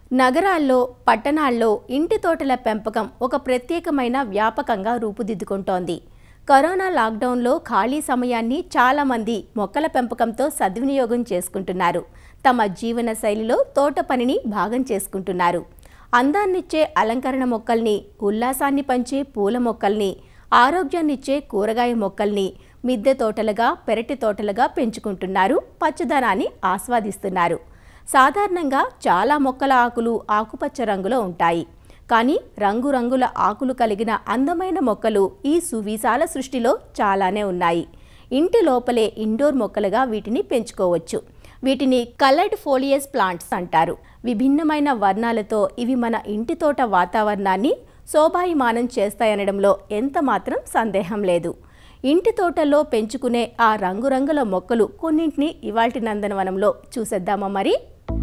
నగరాల్లో పట్టణాల్లో ఇంటి తోటల పెంపకం ఒక ప్రత్యేకమైన వ్యాపకంగా రూపుదిద్దుకుంటోంది కరోనా లాక్డౌన్లో ఖాళీ సమయాన్ని చాలామంది మొక్కల పెంపకంతో సద్వినియోగం చేసుకుంటున్నారు తమ జీవన శైలిలో తోట పనిని భాగం చేసుకుంటున్నారు అందాన్నిచ్చే అలంకరణ మొక్కల్ని ఉల్లాసాన్ని పంచే పూల మొక్కల్ని ఆరోగ్యాన్నిచ్చే కూరగాయ మొక్కల్ని మిద్దె తోటలుగా పెరటి తోటలుగా పెంచుకుంటున్నారు పచ్చదనాన్ని ఆస్వాదిస్తున్నారు సాధారణంగా చాలా మొక్కల ఆకులు ఆకుపచ్చ రంగులో ఉంటాయి కానీ రంగురంగుల ఆకులు కలిగిన అందమైన మొక్కలు ఈ సువిశాల సృష్టిలో చాలానే ఉన్నాయి ఇంటి లోపలే ఇండోర్ మొక్కలుగా వీటిని పెంచుకోవచ్చు వీటిని కలర్డ్ ఫోలియస్ ప్లాంట్స్ అంటారు విభిన్నమైన వర్ణాలతో ఇవి మన ఇంటి తోట వాతావరణాన్ని శోభాయమానం చేస్తాయనడంలో ఎంత మాత్రం సందేహం లేదు ఇంటి తోటల్లో పెంచుకునే ఆ రంగురంగుల మొక్కలు కొన్నింటిని ఇవాల్టి నందనవనంలో చూసేద్దామా మరి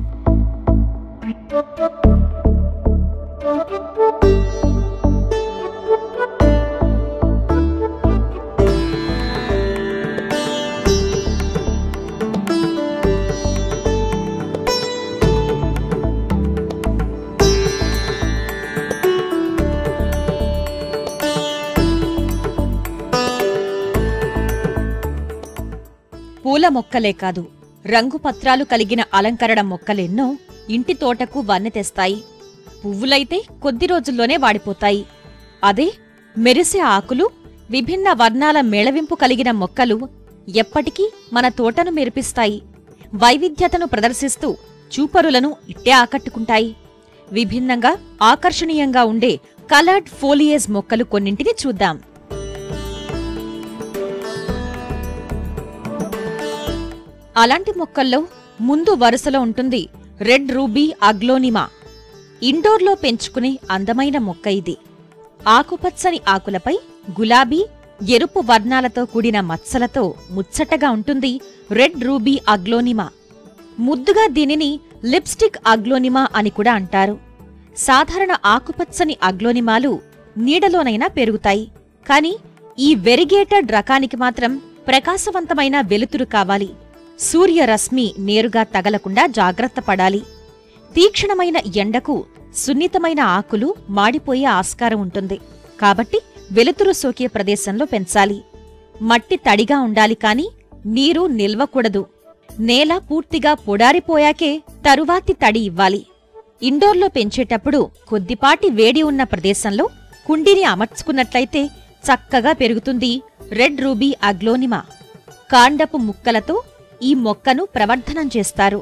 పూల మొక్కలే కాదు రంగు పత్రాలు కలిగిన అలంకరణ మొక్కలెన్నో ఇంటి తోటకు వన్నె తెస్తాయి పువ్వులైతే కొద్ది రోజుల్లోనే వాడిపోతాయి అదే మెరిసే ఆకులు విభిన్న వర్ణాల మేళవింపు కలిగిన మొక్కలు ఎప్పటికీ మన తోటను మెరిపిస్తాయి వైవిధ్యతను ప్రదర్శిస్తూ చూపరులను ఇట్టే ఆకట్టుకుంటాయి విభిన్నంగా ఆకర్షణీయంగా ఉండే కలర్డ్ ఫోలియేజ్ మొక్కలు కొన్నింటిని చూద్దాం అలాంటి మొక్కల్లో ముందు వరుసలో ఉంటుంది రెడ్ రూబీ అగ్లోనిమా ఇండోర్లో పెంచుకునే అందమైన మొక్క ఇది ఆకుపచ్చని ఆకులపై గులాబీ ఎరుపు వర్ణాలతో కూడిన మచ్చలతో ముచ్చటగా ఉంటుంది రెడ్ రూబీ అగ్లోనిమా ముద్దుగా దీనిని లిప్స్టిక్ అగ్లోనిమా అని కూడా అంటారు సాధారణ ఆకుపచ్చని అగ్లోనిమాలు నీడలోనైనా పెరుగుతాయి కాని ఈ వెరిగేటెడ్ రకానికి మాత్రం ప్రకాశవంతమైన వెలుతురు కావాలి సూర్యరశ్మి నేరుగా తగలకుండా జాగ్రత్త పడాలి తీక్షణమైన ఎండకు సున్నితమైన ఆకులు మాడిపోయే ఆస్కారం ఉంటుంది కాబట్టి వెలుతురు సోకే ప్రదేశంలో పెంచాలి మట్టి తడిగా ఉండాలి కాని నీరు నిల్వకూడదు నేల పూర్తిగా పొడారిపోయాకే తరువాతి తడి ఇవ్వాలి ఇండోర్లో పెంచేటప్పుడు కొద్దిపాటి వేడి ఉన్న ప్రదేశంలో కుండీని అమర్చుకున్నట్లయితే చక్కగా పెరుగుతుంది రెడ్ రూబీ అగ్లోనిమా కాండపు ముక్కలతో ఈ మొక్కను ప్రవర్ధనం చేస్తారు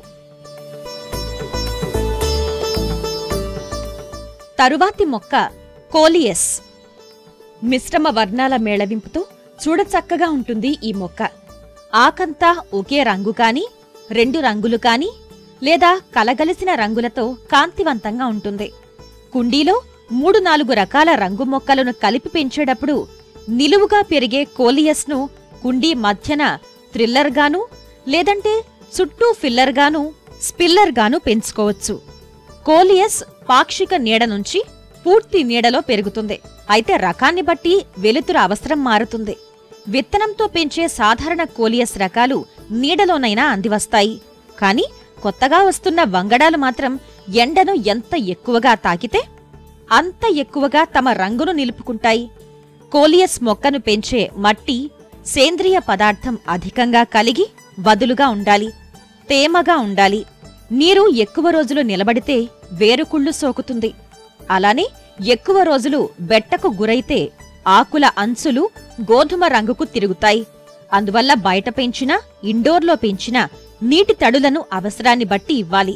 తరువాతి మొక్క కోలియస్ మిశ్రమ వర్ణాల మేళవింపుతో చూడచక్కగా ఉంటుంది ఈ మొక్క ఆకంతా ఒకే రంగు కాని రెండు రంగులు కాని లేదా కలగలిసిన రంగులతో కాంతివంతంగా ఉంటుంది కుండీలో మూడు నాలుగు రకాల రంగు మొక్కలను కలిపి పెంచేటప్పుడు నిలువుగా పెరిగే కోలియస్ను కుండీ మధ్యన థ్రిల్లర్గాను లేదంటే చుట్టూ ఫిల్లర్గాను స్పిల్లర్గాను పెంచుకోవచ్చు కోలియస్ పాక్షిక నీడ నుంచి పూర్తి నీడలో పెరుగుతుంది అయితే రకాన్ని బట్టి వెలుతురు అవసరం మారుతుంది విత్తనంతో పెంచే సాధారణ కోలియస్ రకాలు నీడలోనైనా అందివస్తాయి కాని కొత్తగా వస్తున్న వంగడాలు మాత్రం ఎండను ఎంత ఎక్కువగా తాకితే అంత ఎక్కువగా తమ రంగును నిలుపుకుంటాయి కోలియస్ మొక్కను పెంచే మట్టి సేంద్రియ పదార్థం అధికంగా కలిగి వదులుగా ఉండాలి తేమగా ఉండాలి నీరు ఎక్కువ రోజులు నిలబడితే వేరుకుళ్ళు సోకుతుంది అలానే ఎక్కువ రోజులు బెట్టకు గురైతే ఆకుల అంచులు గోధుమ రంగుకు తిరుగుతాయి అందువల్ల బయట పెంచినా ఇండోర్లో పెంచినా నీటి తడులను అవసరాన్ని బట్టి ఇవ్వాలి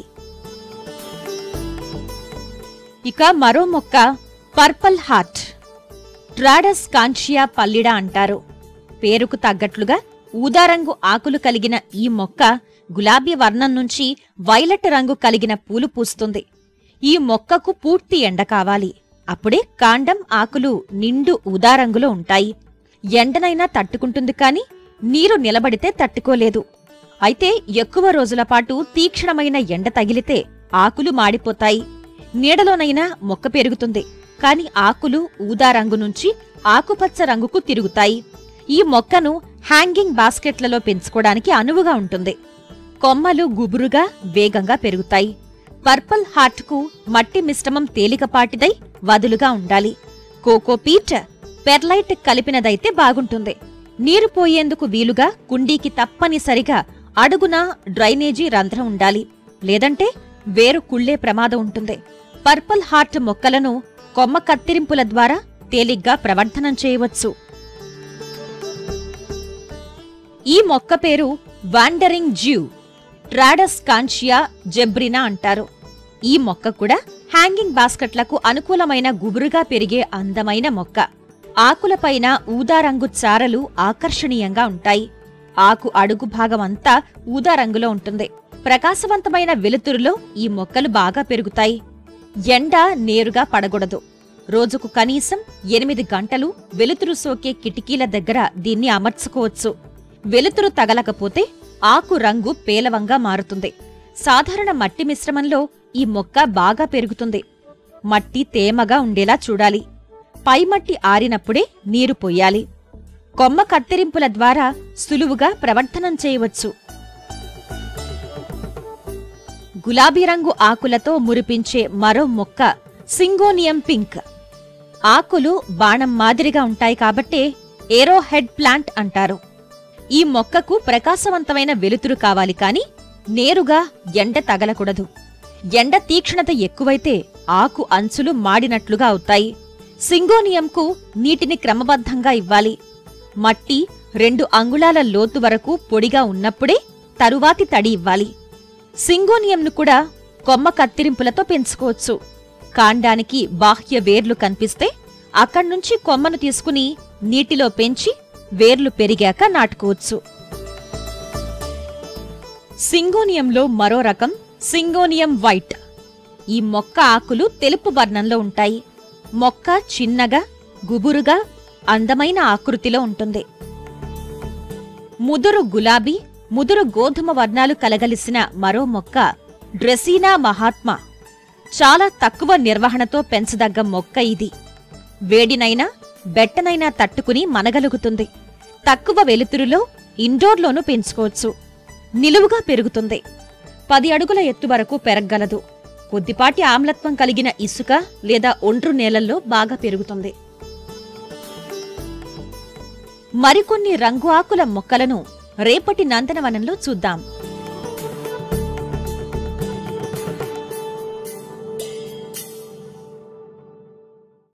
ఇక మరో మొక్క పర్పల్ హార్ట్ ట్రాడస్ కాంచియా పల్లిడా అంటారు పేరుకు తగ్గట్లుగా ఊదారంగు ఆకులు కలిగిన ఈ మొక్క గులాబీ వర్ణం నుంచి వైలెట్ రంగు కలిగిన పూలు పూస్తుంది ఈ మొక్కకు పూర్తి ఎండ కావాలి అప్పుడే కాండం ఆకులు నిండు ఊదారంగులో ఉంటాయి ఎండనైనా తట్టుకుంటుంది కాని నీరు నిలబడితే తట్టుకోలేదు అయితే ఎక్కువ రోజుల పాటు తీక్షణమైన ఎండ తగిలితే ఆకులు మాడిపోతాయి నీడలోనైనా మొక్క పెరుగుతుంది కాని ఆకులు ఊదా రంగు నుంచి ఆకుపచ్చ రంగుకు తిరుగుతాయి ఈ మొక్కను హ్యాంగింగ్ బాస్కెట్లలో పెంచుకోవడానికి అనువుగా ఉంటుంది కొమ్మలు గుబురుగా వేగంగా పెరుగుతాయి పర్పుల్ హార్ట్కు మట్టి మిశ్రమం తేలికపాటిదై వదులుగా ఉండాలి కోకోపీట్ పెర్లైట్ కలిపినదైతే బాగుంటుంది నీరు పోయేందుకు వీలుగా కుండీకి తప్పనిసరిగా అడుగున డ్రైనేజీ రంధ్రం ఉండాలి లేదంటే వేరు కుళ్ళే ప్రమాదం ఉంటుంది పర్పుల్ హార్ట్ మొక్కలను కొమ్మ కత్తిరింపుల ద్వారా తేలిగ్గా ప్రవర్ధనం చేయవచ్చు ఈ మొక్క పేరు వాండరింగ్ జ్యూ ట్రాడస్ కాన్షియా జెబ్రినా అంటారు ఈ మొక్క కూడా హ్యాంగింగ్ బాస్కెట్లకు అనుకూలమైన గుబురుగా పెరిగే అందమైన మొక్క ఆకులపైన ఊదా రంగు చారలు ఆకర్షణీయంగా ఉంటాయి ఆకు అడుగు భాగమంతా ఊదా రంగులో ఉంటుంది ప్రకాశవంతమైన వెలుతురులో ఈ మొక్కలు బాగా పెరుగుతాయి ఎండ నేరుగా పడకూడదు రోజుకు కనీసం ఎనిమిది గంటలు వెలుతురు సోకే కిటికీల దగ్గర దీన్ని అమర్చుకోవచ్చు వెలుతురు తగలకపోతే ఆకు రంగు పేలవంగా మారుతుంది సాధారణ మట్టి మిశ్రమంలో ఈ మొక్క బాగా పెరుగుతుంది మట్టి తేమగా ఉండేలా చూడాలి పై మట్టి ఆరినప్పుడే నీరు పొయ్యాలి కొమ్మ కత్తిరింపుల ద్వారా సులువుగా ప్రవర్తనం చేయవచ్చు గులాబీ రంగు ఆకులతో మురిపించే మరో మొక్క సింగోనియం పింక్ ఆకులు బాణం మాదిరిగా ఉంటాయి కాబట్టే ఏరో హెడ్ ప్లాంట్ అంటారు ఈ మొక్కకు ప్రకాశవంతమైన వెలుతురు కావాలి కాని నేరుగా ఎండ తగలకూడదు ఎండ తీక్షణత ఎక్కువైతే ఆకు అంచులు మాడినట్లుగా అవుతాయి సింగోనియంకు నీటిని క్రమబద్ధంగా ఇవ్వాలి మట్టి రెండు అంగుళాల లోతు వరకు పొడిగా ఉన్నప్పుడే తరువాతి తడి ఇవ్వాలి సింగోనియంను కూడా కొమ్మ కత్తిరింపులతో పెంచుకోవచ్చు కాండానికి బాహ్య వేర్లు కనిపిస్తే అక్కడ్నుంచి కొమ్మను తీసుకుని నీటిలో పెంచి వేర్లు పెరిగాక నాటుకోవచ్చు సింగోనియంలో మరో రకం సింగోనియం వైట్ ఈ మొక్క ఆకులు తెలుపు వర్ణంలో ఉంటాయి మొక్క చిన్నగా గుబురుగా అందమైన ఆకృతిలో ఉంటుంది ముదురు గులాబీ ముదురు గోధుమ వర్ణాలు కలగలిసిన మరో మొక్క డ్రెసీనా మహాత్మా చాలా తక్కువ నిర్వహణతో పెంచదగ్గ మొక్క ఇది వేడినైనా బెట్టనైనా తట్టుకుని మనగలుగుతుంది తక్కువ వెలుతురులో ఇండోర్లోనూ పెంచుకోవచ్చు నిలువుగా పెరుగుతుంది పది అడుగుల ఎత్తు వరకు పెరగగలదు కొద్దిపాటి ఆమ్లత్వం కలిగిన ఇసుక లేదా ఒండ్రు నేలల్లో బాగా పెరుగుతుంది మరికొన్ని రంగు ఆకుల మొక్కలను రేపటి నందనవనంలో చూద్దాం